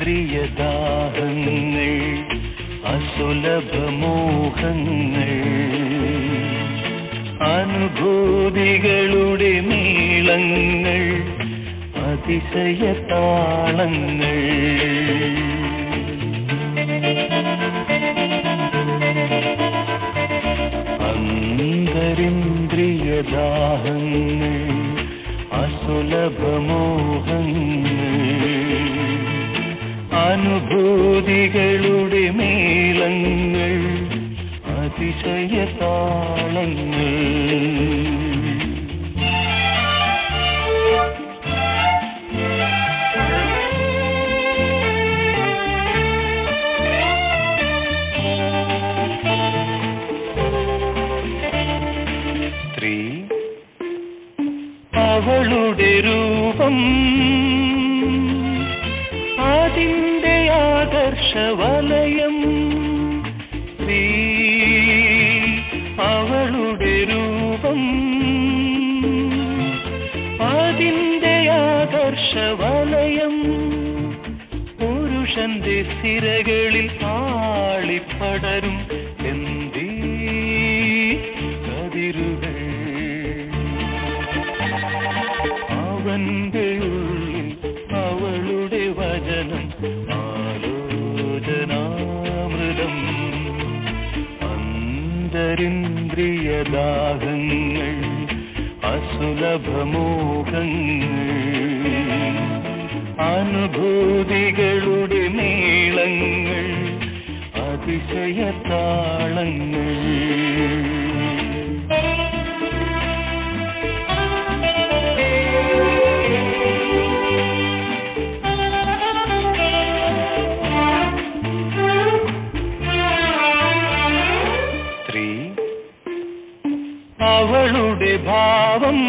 അന്തരിന്ദ്രിയദാഹങ്ങൾ അസുലഭമോഹങ്ങൾ അനുഭൂതികളുടെ നീളങ്ങൾ അതിശയ താളങ്ങൾ അന്തരിന്ദ്രിയദാഹങ്ങൾ അസുലഭമോഹങ്ങൾ അനുഭൂതികളുടെ മേളങ്ങൾ അതിശയ താളങ്ങൾ സ്ത്രീ അവളുടെ രൂപം അതിന്റെ ആദർശവലയം സ്ത്രീ അവളുടെ രൂപം അതിന്റെ ആദർശവലയം പുരുഷന്റെ സിരകളിൽ ആളിപ്പടരും എന്തീ കതിരുകൾ അവന്റെ ഉള്ളിൽ അവളുടെ വചനം ആലോചനാമൃതം അന്തരിന്ദ്രിയദാഹങ്ങൾ അസുലഭമോഹങ്ങൾ അനുഭൂതികളുടെ മേളങ്ങൾ അതിശയ താളങ്ങൾ സ്ത്രീ അവളുടെ ഭാവം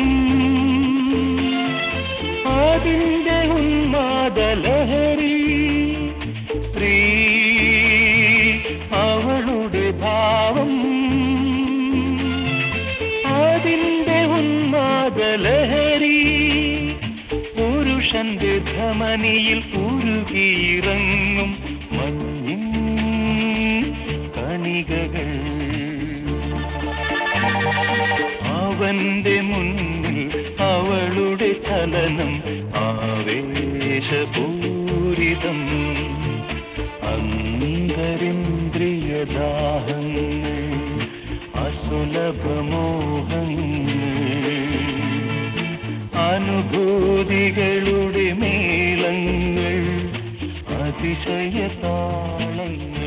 അതിന്റെ ഉന്മാദലഹരി സ്ത്രീ അവളുടെ ഭാവം അതിന്റെ ഉന്മാദലഹരി പുരുഷന്റെ ധമനിയിൽ ഉരുകിയിറങ്ങും മഞ്ഞിൻ കണികകൾ അവന്റെ മുന്നിൽ അവളുടെ ചലനം ആവേശപൂരിതം അന്തരിന്ദ്രിയദാഹങ്ങൾ അസുലഭമോഹങ്ങൾ അനുഭൂതികളുടെ മേളങ്ങൾ അതിശയ താളങ്ങൾ